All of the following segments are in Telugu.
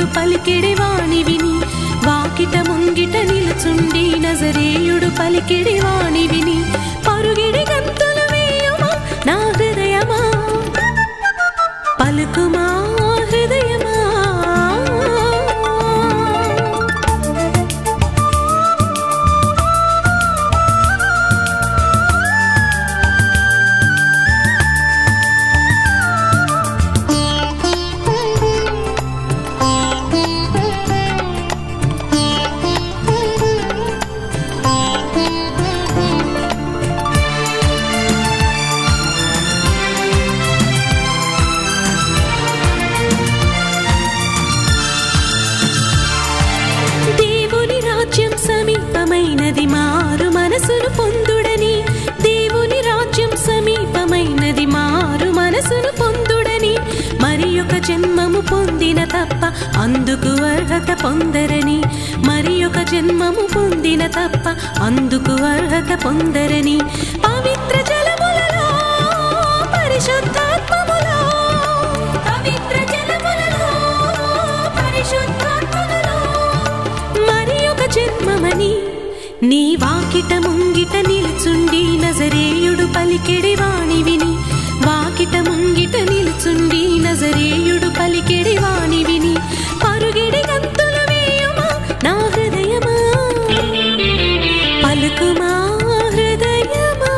పలికెడి వాణి విని వాకిట ముంగిట నిలుచుండి నజరేయుడు పలికెడి వాణి విని పరుగిడి గంతులు వేయుమా నా హృదయమా పలుకుమా హృదయమా దేవుని రాజ్యం సమీపమైనది మారు మనసును పొందుడని దేవుని రాజ్యం సమీపమైనది మారు మనసును పొందుడని మరి ఒక జన్మము పొందిన తప్ప అందుకు అర్హత పొందరని మరి ఒక జన్మము పొందిన తప్ప అందుకు అర్హత పొందరని పవిత్ర జలములలో పరిశుద్ధాత్మములో పవిత్ర జలములలో పరిశుద్ధాత్మములో మరి ఒక జన్మమని నీ వాకిట ముంగిట నిలుచుండి నజరేయుడు పలికెడి వాణి విని వాకిట ముంగిట నిలుచుండి నజరేయుడు పలికెడి వాణి విని పరుగిడి గంతులు వేయుమా నా హృదయమా పలుకుమా హృదయమా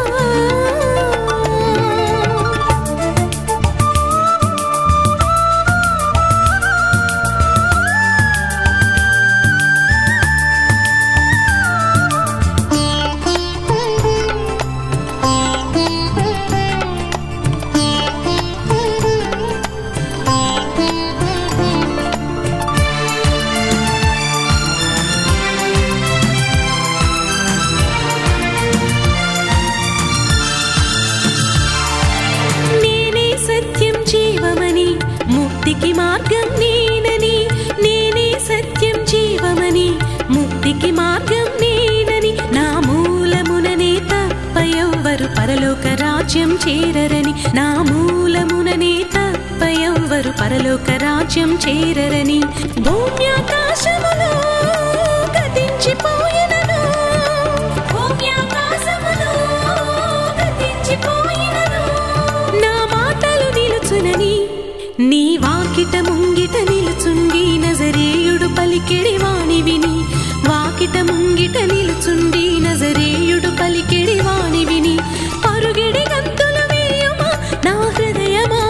నేనే సత్యం జీవమని ముక్తికి మార్గం నేనని నేనే సత్యం జీవమని ముక్తికి మార్గం నేనని నా మూలముననే తప్ప ఎవ్వరు పరలోక రాజ్యం చేరరని నా మూలముననే తప్ప ఎవ్వరు పరలోక రాజ్యం చేరరని భూమ్యాకాశములో గతించిపోయినను భూమ్యాకాశములో గతించిపోయినను నా మాటలు నిలుచునని నీ వాకిట ముంగిట నిలుచుండి నజరేయుడు పలికెడి వాణి విని వాకిట ముంగిట నిలుచుండి నజరేయుడు పలికెడి వాణి విని పరుగిడి గంతులు వేయుమా నా హృదయమా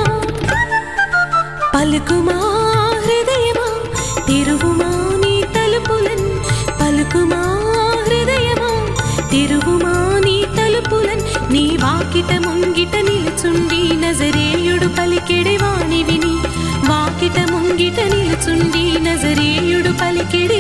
పలుకుమా హృదయమా తిరుగుమా నీ తలుపులన్ పలుకుమా హృదయమా తిరుగుమా నీ తలుపులన్ నీ వాకిట ముంగిట నిలుచుండి నజరేయుడు పలికెడి వాణి విని వాకిట ముంగిట నిలుచుండి నజరేయుడు పలికెడి